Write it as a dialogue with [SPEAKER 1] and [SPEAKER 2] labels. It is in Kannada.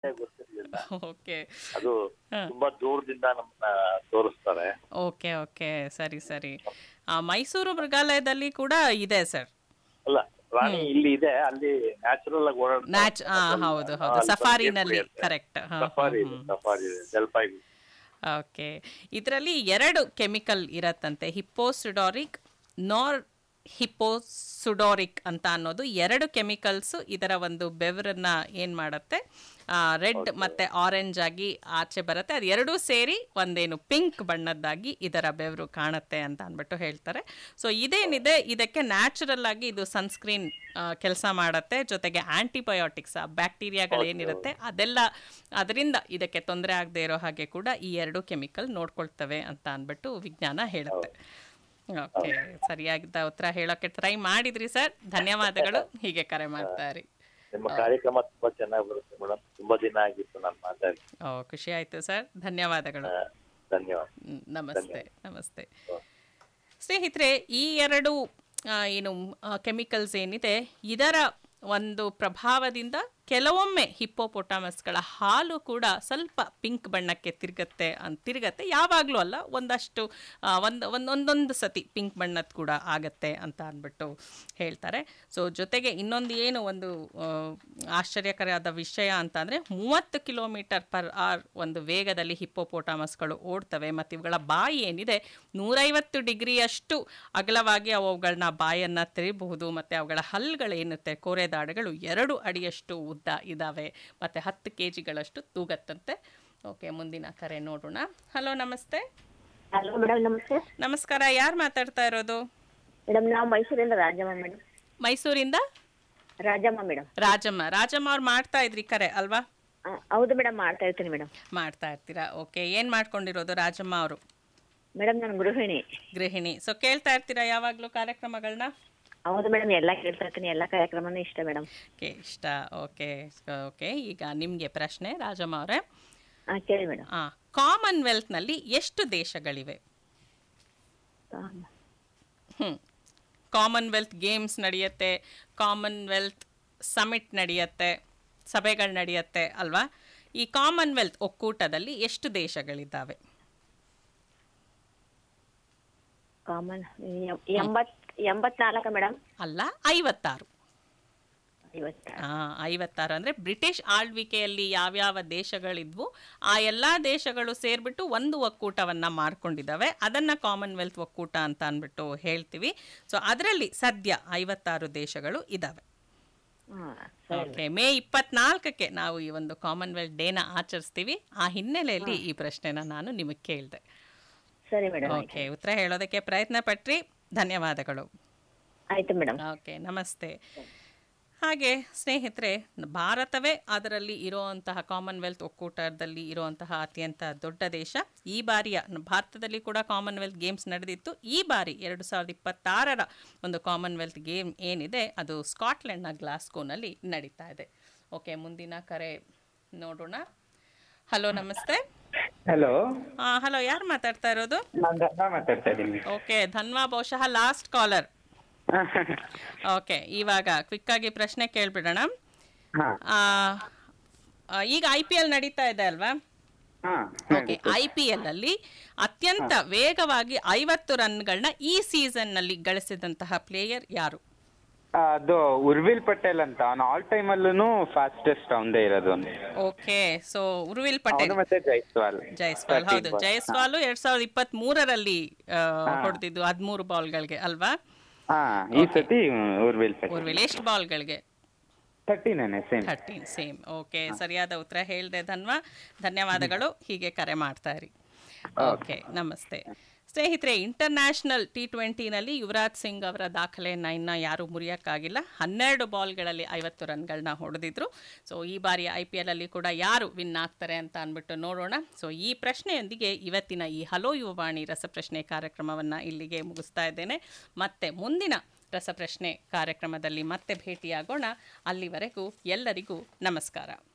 [SPEAKER 1] ಅಂತಾನೆ ಗೊತ್ತಿರ್ಲಿಲ್ಲ
[SPEAKER 2] ಓಕೆ
[SPEAKER 1] ಅದು ತುಂಬಾ ದೂರದಿಂದ ನಮ್ಮನ್ನ ತೋರಿಸ್ತಾರೆ
[SPEAKER 2] ಓಕೆ ಓಕೆ ಸರಿ ಸರಿ ಆ, ಮೈಸೂರು ಮೃಗಾಲಯದಲ್ಲಿ ಕೂಡ ಇದೆ ಸರ್
[SPEAKER 1] ಅಲ್ಲ ಪ್ರಾಣಿ ಇಲ್ಲಿ ಇದೆ ಅಲ್ಲಿ ನ್ಯಾಚುರಲ್ ಆಗಿ ಓಡಾಡ್ತಾ
[SPEAKER 2] ನ್ಯಾಚ್ ಆ, ಹೌದು ಹೌದು ಸಫಾರಿನಲ್ಲಿ ಕರೆಕ್ಟ್
[SPEAKER 1] ಸಫಾರಿ ಇದೆ ಸಫಾರಿ ಇದೆ ಜಲ್ಪಾಯಿ
[SPEAKER 2] ಓಕೆ ಇದರಲ್ಲಿ ಎರಡು ಕೆಮಿಕಲ್ ಇರತ್ತಂತೆ ಹಿಪ್ಪೋಸಿಡಾರಿಕ್ ನಾರ್ ಹಿಪ್ಪೋಸುಡೋರಿಕ್ ಅಂತ ಅನ್ನೋದು ಎರಡು ಕೆಮಿಕಲ್ಸ್ ಇದರ ಒಂದು ಬೆವರನ್ನ ಏನು ಮಾಡುತ್ತೆ ರೆಡ್ ಮತ್ತೆ ಆರೆಂಜ್ ಆಗಿ ಆಚೆ ಬರುತ್ತೆ ಅದು ಎರಡೂ ಸೇರಿ ಒಂದೇನು ಪಿಂಕ್ ಬಣ್ಣದ್ದಾಗಿ ಇದರ ಬೆವರು ಕಾಣುತ್ತೆ ಅಂತ ಅಂದ್ಬಿಟ್ಟು ಹೇಳ್ತಾರೆ ಸೊ ಇದೇನಿದೆ ಇದಕ್ಕೆ ನ್ಯಾಚುರಲ್ ಆಗಿ ಇದು ಸನ್ಸ್ಕ್ರೀನ್ ಕೆಲಸ ಮಾಡುತ್ತೆ ಜೊತೆಗೆ ಆಂಟಿಬಯೋಟಿಕ್ಸ್ ಆ ಬ್ಯಾಕ್ಟೀರಿಯಾಗಳೇನಿರುತ್ತೆ ಅದೆಲ್ಲ ಅದರಿಂದ ಇದಕ್ಕೆ ತೊಂದರೆ ಆಗದೆ ಇರೋ ಹಾಗೆ ಕೂಡ ಈ ಎರಡು ಕೆಮಿಕಲ್ ನೋಡ್ಕೊಳ್ತವೆ ಅಂತ ಅಂದ್ಬಿಟ್ಟು ವಿಜ್ಞಾನ ಹೇಳುತ್ತೆ ಓಕೆ ಸರಿಯಾಗಿದ್ದ ಉತ್ತರ ಹೇಳೋಕೆ ಟ್ರೈ ಮಾಡಿದ್ರಿ ಸರ್ ಧನ್ಯವಾದಗಳು ಹೀಗೆ ಕರೆ ಮಾಡ್ತಾ ಇರಿ
[SPEAKER 1] ನಿಮ್ಮ ಕಾರ್ಯಕ್ರಮ ತುಂಬಾ ಚೆನ್ನಾಗಿ ಬರುತ್ತೆ ಮೇಡಮ್ ತುಂಬಾ ದಿನ ಆಗಿತ್ತು ನಾನು ಮಾತಾಡಿ
[SPEAKER 2] ಓ ಖುಷಿ ಆಯ್ತು ಸರ್ ಧನ್ಯವಾದಗಳು
[SPEAKER 1] ಆ, ಧನ್ಯವಾದ
[SPEAKER 2] ಹ್ಮ್, ನಮಸ್ತೆ ನಮಸ್ತೆ ಸ್ನೇಹಿತರೆ ಈ ಎರಡು ಆ, ಏನು ಕೆಮಿಕಲ್ಸ್ ಏನಿದೆ ಇದರ ಒಂದು ಪ್ರಭಾವದಿಂದ ಕೆಲವೊಮ್ಮೆ ಹಿಪ್ಪೋಪೊಟಾಮಸ್ಗಳ ಹಾಲು ಕೂಡ ಸ್ವಲ್ಪ ಪಿಂಕ್ ಬಣ್ಣಕ್ಕೆ ತಿರುಗತ್ತೆ ಅಂತ ತಿರುಗತ್ತೆ ಯಾವಾಗಲೂ ಅಲ್ಲ ಒಂದಷ್ಟು ಆ, ಒಂದು ಒಂದು ಒಂದೊಂದು ಸತಿ ಪಿಂಕ್ ಬಣ್ಣದ ಕೂಡ ಆಗತ್ತೆ ಅಂತ ಅಂದ್ಬಿಟ್ಟು ಹೇಳ್ತಾರೆ ಸೊ ಜೊತೆಗೆ ಇನ್ನೊಂದು ಏನು ಒಂದು ಆ, ಆಶ್ಚರ್ಯಕರವಾದ ವಿಷಯ ಅಂತ ಅಂದರೆ ಮೂವತ್ತು ಕಿಲೋಮೀಟರ್ ಪರ್ ಆರ್ ಒಂದು ವೇಗದಲ್ಲಿ ಹಿಪ್ಪೋಪೋಟಾಮಸ್ಗಳು ಓಡ್ತವೆ ಮತ್ತು ಇವುಗಳ ಬಾಯಿ ಏನಿದೆ ನೂರೈವತ್ತು ಡಿಗ್ರಿಯಷ್ಟು ಅಗಲವಾಗಿ ಅವುಗಳನ್ನ ಬಾಯನ್ನು ತೆರಿಬಹುದು ಮತ್ತು ಅವುಗಳ ಹಲ್ಲುಗಳೇನಿರುತ್ತೆ ಕೋರೆದಾಡುಗಳು ಎರಡು ಅಡಿಯಷ್ಟು ಉದ್ದ ಇದ್ದಾವೆ ಮತ್ತು ಹತ್ತು ಕೆ ಜಿಗಳಷ್ಟು ತೂಗತ್ತಂತೆ ಓಕೆ ಮುಂದಿನ ಕರೆ ನೋಡೋಣ ಹಲೋ ನಮಸ್ತೆ
[SPEAKER 3] ಹಲೋ ಮೇಡಮ್ ನಮಸ್ತೆ
[SPEAKER 2] ನಮಸ್ಕಾರ ಯಾರು ಮಾತಾಡ್ತಾ ಇರೋದು
[SPEAKER 3] ಮೇಡಮ್ ನಾವು ಮೈಸೂರಿಂದ ರಾಜಮ್ಮ ಮೇಡಮ್
[SPEAKER 2] ಮೈಸೂರಿಂದ
[SPEAKER 3] ರಾಜಮ್ಮ ಮೇಡಮ್
[SPEAKER 2] ರಾಜಮ್ಮ ರಾಜಮ್ಮ ಅವ್ರು ಮಾಡ್ತಾ ಇದ್ರಿ ಕರೆ ಅಲ್ವಾ
[SPEAKER 3] ಆ, ಹೌದು ಮೇಡಮ್ ಮಾಡ್ತಾ ಇರ್ತೀನಿ ಮೇಡಮ್
[SPEAKER 2] ಮಾಡ್ತಾ ಇರ್ತೀರಾ ಓಕೆ ಏನು ಮಾಡ್ಕೊಂಡಿರೋದು ರಾಜಮ್ಮ ಅವರು
[SPEAKER 3] ಮೇಡಮ್ ನಾನು ಗೃಹಿಣಿ
[SPEAKER 2] ಗೃಹಿಣಿ ಸೊ ಕೇಳ್ತಾ ಇರ್ತೀರಾ ಯಾವಾಗಲೂ ಕಾರ್ಯಕ್ರಮಗಳನ್ನ
[SPEAKER 3] ಹೌದು ಮೇಡಮ್ ಎಲ್ಲ ಕೇಳ್ತಾ ಇರ್ತೀನಿ ಎಲ್ಲ ಕಾರ್ಯಕ್ರಮನೂ ಇಷ್ಟ ಮೇಡಮ್
[SPEAKER 2] ಓಕೆ ಇಷ್ಟ ಓಕೆ ಓಕೆ ಈಗ ನಿಮಗೆ ಪ್ರಶ್ನೆ ರಾಜಮ್ಮ ಅವರೇ
[SPEAKER 3] ಹಾಂ ಕೇಳಿ ಮೇಡಮ್
[SPEAKER 2] ಕಾಮನ್ವೆಲ್ತ್ನಲ್ಲಿ ಎಷ್ಟು ದೇಶಗಳಿವೆ ಹ್ಞೂ ಕಾಮನ್ವೆಲ್ತ್ ಗೇಮ್ಸ್ ನಡೆಯುತ್ತೆ ಕಾಮನ್ವೆಲ್ತ್ ಸಮಿಟ್ ನಡೆಯುತ್ತೆ ಸಭೆಗಳು ನಡೆಯುತ್ತೆ ಅಲ್ವಾ ಈ ಕಾಮನ್ವೆಲ್ತ್ ಒಕ್ಕೂಟದಲ್ಲಿ ಎಷ್ಟು ದೇಶಗಳಿದ್ದಾವೆ
[SPEAKER 3] ಕಾಮನ್ ಎಂಬತ್ ಎಂಬತ್ನಾಲ್ಕ ಮೇಡಮ್
[SPEAKER 2] ಅಲ್ಲ ಐವತ್ತಾರು
[SPEAKER 3] ಐವತ್ತ
[SPEAKER 2] ಆ, ಐವತ್ತಾರು ಅಂದರೆ ಬ್ರಿಟಿಷ್ ಆಳ್ವಿಕೆಯಲ್ಲಿ ಯಾವ್ಯಾವ ದೇಶಗಳಿದ್ವು ಆ ಎಲ್ಲ ದೇಶಗಳು ಸೇರಿಬಿಟ್ಟು ಒಂದು ಒಕ್ಕೂಟವನ್ನು ಮಾಡ್ಕೊಂಡಿದ್ದಾವೆ ಅದನ್ನು ಕಾಮನ್ವೆಲ್ತ್ ಒಕ್ಕೂಟ ಅಂತ ಅಂದ್ಬಿಟ್ಟು ಹೇಳ್ತೀವಿ ಸೊ ಅದರಲ್ಲಿ ಸದ್ಯ ಐವತ್ತಾರು ದೇಶಗಳು ಇದ್ದಾವೆ
[SPEAKER 3] ಹಾಂ
[SPEAKER 2] ಓಕೆ ಮೇ ಇಪ್ಪತ್ನಾಲ್ಕಕ್ಕೆ ನಾವು ಈ ಒಂದು ಕಾಮನ್ವೆಲ್ತ್ ಡೇನ ಆಚರಿಸ್ತೀವಿ ಆ ಹಿನ್ನೆಲೆಯಲ್ಲಿ ಈ ಪ್ರಶ್ನೆನ ನಾನು ನಿಮಗೆ ಕೇಳಿದೆ
[SPEAKER 3] ಸರಿ ಮೇಡಮ್
[SPEAKER 2] ಓಕೆ ಉತ್ತರ ಹೇಳೋದಕ್ಕೆ ಪ್ರಯತ್ನ ಪಟ್ರಿ ಧನ್ಯವಾದಗಳು
[SPEAKER 3] ಆಯ್ತು ಮೇಡಮ್
[SPEAKER 2] ಓಕೆ ನಮಸ್ತೆ ಹಾಗೆ ಸ್ನೇಹಿತರೆ ಭಾರತವೇ ಅದರಲ್ಲಿ ಇರುವಂತಹ ಕಾಮನ್ವೆಲ್ತ್ ಒಕ್ಕೂಟದಲ್ಲಿ ಇರುವಂತಹ ಅತ್ಯಂತ ದೊಡ್ಡ ದೇಶ ಈ ಬಾರಿಯ ಭಾರತದಲ್ಲಿ ಕೂಡ ಕಾಮನ್ವೆಲ್ತ್ ಗೇಮ್ಸ್ ನಡೆದಿತ್ತು ಈ ಬಾರಿ ಎರಡು ಸಾವಿರದ ಇಪ್ಪತ್ತಾರರ ಒಂದು ಕಾಮನ್ವೆಲ್ತ್ ಗೇಮ್ ಏನಿದೆ ಅದು ಸ್ಕಾಟ್ಲೆಂಡ್ನ ಗ್ಲಾಸ್ಕೋನಲ್ಲಿ ನಡೀತಾ ಇದೆ ಓಕೆ ಮುಂದಿನ ಕರೆ ನೋಡೋಣ ಹಲೋ ನಮಸ್ತೆ
[SPEAKER 4] ಹಲೋ
[SPEAKER 2] ಹಲೋ ಯಾರು ಮಾತಾಡ್ತಾ ಇರೋದು
[SPEAKER 4] ನಾನು ಧನ ಮಾತಾಡ್ತಾ ಇದ್ದೀನಿ
[SPEAKER 2] ಓಕೆ ಧನ್ವಾ ಬಹುಶಃ ಲಾಸ್ಟ್ ಕಾಲರ್ ಓಕೆ ಇವಾಗ ಕ್ವಿಕ್ ಆಗಿ ಪ್ರಶ್ನೆ ಕೇಳ್ಬಿಡೋಣ
[SPEAKER 4] ಹಾ
[SPEAKER 2] ಆ, ಆ, ಈಗ ಐ ಪಿ ಎಲ್ ನಡೀತಾ ಇದೆ ಅಲ್ವಾ
[SPEAKER 4] ಹಾ
[SPEAKER 2] ಓಕೆ ಐ ಪಿ ಎಲ್ ಅಲ್ಲಿ ಅತ್ಯಂತ ವೇಗವಾಗಿ ಐವತ್ತು ರನ್ಗಳನ್ನ ಈ ಸೀಸನ್ ನಲ್ಲಿ ಗಳಿಸಿದಂತಹ ಪ್ಲೇಯರ್ ಯಾರು
[SPEAKER 4] ಅದು ಉರ್ವಿಲ್ ಪಟೇಲ್ ಅಂತ ಅವ್ನು ಆಲ್ ಟೈಮ್ ಅಲ್ಲೂ ಫಾಸ್ಟೆಸ್ಟ್ ಅವಂದೇ ಇರೋದು ಅವ್ನು.
[SPEAKER 2] ಓಕೆ ಸೊ ಉರ್ವಿಲ್ ಪಟೇಲ್
[SPEAKER 4] ಅವನು ಮತ್ತೆ ಜೈಸ್ವಾಲ್
[SPEAKER 2] ಜೈಸ್ವಾಲ್ ಹೌದು
[SPEAKER 4] 13 ball.
[SPEAKER 2] ಜೈಸ್ವಾಲ್ ಎರಡ್ ಸಾವಿರದ ಇಪ್ಪತ್ತ್ ಮೂರರಲ್ಲಿ ಹೊಡೆದಿದ್ದು ಹದಿಮೂರು ಬಾಲ್ಗಳಿಗೆ ಅಲ್ವಾ
[SPEAKER 4] ಹಾ ಈ ಸತಿ ಉರ್ವಿಲ್ ಪಟೇಲ್
[SPEAKER 2] ಉರ್ವಿಲ್ ಎಷ್ಟು ಬಾಲ್ಗಳಿಗೆ
[SPEAKER 4] ತರ್ಟಿನೇನೆ ಸೇಮ್
[SPEAKER 2] ಥರ್ಟೀನ್ ಸೇಮ್ ಓಕೆ ಸರಿಯಾದ ಉತ್ತರ ಹೇಳಿದೆ ಧನ್ವಾ ಧನ್ಯವಾದಗಳು ಹೀಗೆ ಕರೆ ಮಾಡ್ತಾ ಇರಿ ಓಕೆ ನಮಸ್ತೆ ಸ್ನೇಹಿತರೆ ಇಂಟರ್ನ್ಯಾಷನಲ್ ಟಿ ಟ್ವೆಂಟಿನಲ್ಲಿ ಯುವರಾಜ್ ಸಿಂಗ್ ಅವರ ದಾಖಲೆಯನ್ನು ಇನ್ನು ಯಾರೂ ಮುರಿಯೋಕ್ಕಾಗಿಲ್ಲ ಹನ್ನೆರಡು ಬಾಲ್ಗಳಲ್ಲಿ ಐವತ್ತು ರನ್ಗಳನ್ನ ಹೊಡೆದಿದ್ರು ಸೊ ಈ ಬಾರಿ ಐ ಪಿ ಎಲ್ ಅಲ್ಲಿ ಕೂಡ ಯಾರು ವಿನ್ ಆಗ್ತಾರೆ ಅಂತ ಅಂದ್ಬಿಟ್ಟು ನೋಡೋಣ ಸೊ ಈ ಪ್ರಶ್ನೆಯೊಂದಿಗೆ ಇವತ್ತಿನ ಈ ಹಲೋ ಯುವವಾಣಿ ರಸಪ್ರಶ್ನೆ ಕಾರ್ಯಕ್ರಮವನ್ನು ಇಲ್ಲಿಗೆ ಮುಗಿಸ್ತಾ ಇದ್ದೇನೆ ಮತ್ತೆ ಮುಂದಿನ ರಸಪ್ರಶ್ನೆ ಕಾರ್ಯಕ್ರಮದಲ್ಲಿ ಮತ್ತೆ ಭೇಟಿಯಾಗೋಣ ಅಲ್ಲಿವರೆಗೂ ಎಲ್ಲರಿಗೂ ನಮಸ್ಕಾರ